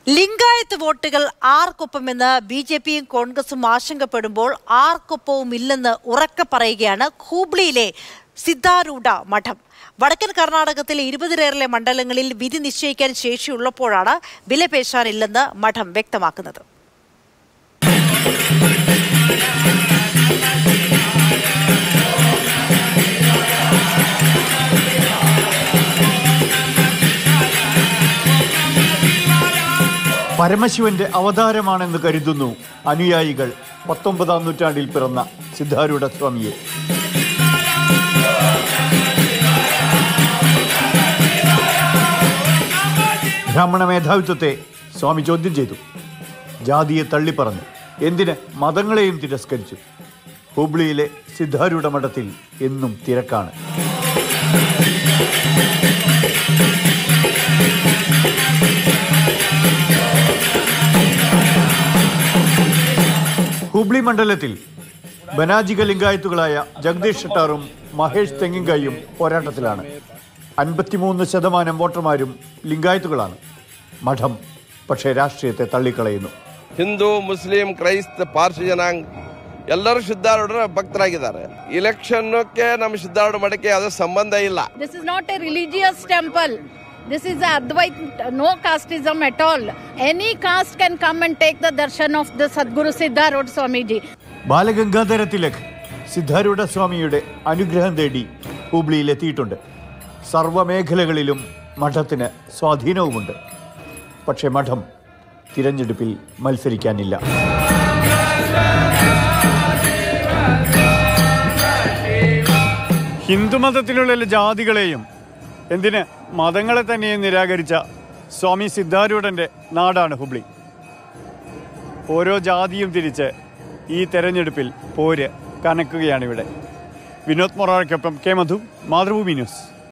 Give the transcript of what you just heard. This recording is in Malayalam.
ലിംഗായത്ത് വോട്ടുകൾ ആർക്കൊപ്പമെന്ന് ബി ജെ പിയും കോൺഗ്രസും ആശങ്കപ്പെടുമ്പോൾ ആർക്കൊപ്പവും ഇല്ലെന്ന് ഉറക്കെ പറയുകയാണ് ഹൂബ്ലിയിലെ സിദ്ധാരൂഢ മഠം വടക്കൻ കർണാടകത്തിലെ ഇരുപതിലേറെ മണ്ഡലങ്ങളിൽ വിധി നിശ്ചയിക്കാൻ ശേഷിയുള്ളപ്പോഴാണ് വിലപേശാനില്ലെന്ന് മഠം വ്യക്തമാക്കുന്നത് പരമശിവന്റെ അവതാരമാണെന്ന് കരുതുന്നു അനുയായികൾ പത്തൊമ്പതാം നൂറ്റാണ്ടിൽ പിറന്ന സിദ്ധാരൂഢ സ്വാമിയെ ബ്രാഹ്മണ മേധാവിത്വത്തെ സ്വാമി ചോദ്യം ചെയ്തു ജാതിയെ തള്ളിപ്പറഞ്ഞു എന്തിന് മതങ്ങളെയും തിരസ്കരിച്ചു ഹുബ്ലിയിലെ സിദ്ധാരൂഢ മഠത്തിൽ എന്നും തിരക്കാണ് ഹുബ്ലി മണ്ഡലത്തിൽ ബനാജിക ലിംഗായത്തുകളായ ജഗദീഷ് ഷട്ടാറും മഹേഷ് തെങ്ങിങ്കായും പോരാട്ടത്തിലാണ് അൻപത്തിമൂന്ന് ശതമാനം വോട്ടർമാരും ലിംഗായത്തുകളാണ് മഠം പക്ഷേ രാഷ്ട്രീയത്തെ തള്ളിക്കളയുന്നു ಹಿಂದೂ ಮುಸ್ಲಿಂ ಕ್ರೈಸ್ತ ಪಾರ್ಸಿ ಜನಾಂಗ ಎಲ್ಲರೂ ಸಿದ್ಧಾರೂಢರ ಭಕ್ತರಾಗಿದ್ದಾರೆ ಇಲೆಕ್ಷನ್ಕ್ಕೆ ನಮ್ಮ ಸಿದ್ಧಾರೂಢ ಮಠಕ್ಕೆ ಯಾವುದೇ ಸಂಬಂಧ ಇಲ್ಲ This is not a religious temple. This is a Advait, no casteism at all. Any caste can come and take the darshan of the Sadguru Siddharth Swamiji. Balagangadhara Tilak സിദ്ധാരൂഢ സ്വാമിയുടെ അനുഗ്രഹം തേടി ഹുബ്ലിയിലെത്തിയിട്ടുണ്ട് സർവ്വമേഖലകളിലും മഠത്തിന് സ്വാധീനവുമുണ്ട് പക്ഷേ മഠം തിരഞ്ഞെടുപ്പിൽ മത്സരിക്കാനില്ല ഹിന്ദുമതത്തിലുള്ള ജാതികളെയും എന്തിന് മതങ്ങളെ തന്നെയും നിരാകരിച്ച സ്വാമി സിദ്ധാരൂഢന്റെ നാടാണ് ഹുബ്ലി ഓരോ ജാതിയും തിരിച്ച് ഈ തെരഞ്ഞെടുപ്പിൽ പോര് കനക്കുകയാണിവിടെ വിനോദ് മൊറാറയ്ക്കൊപ്പം കെ മധു മാതൃഭൂമി ന്യൂസ്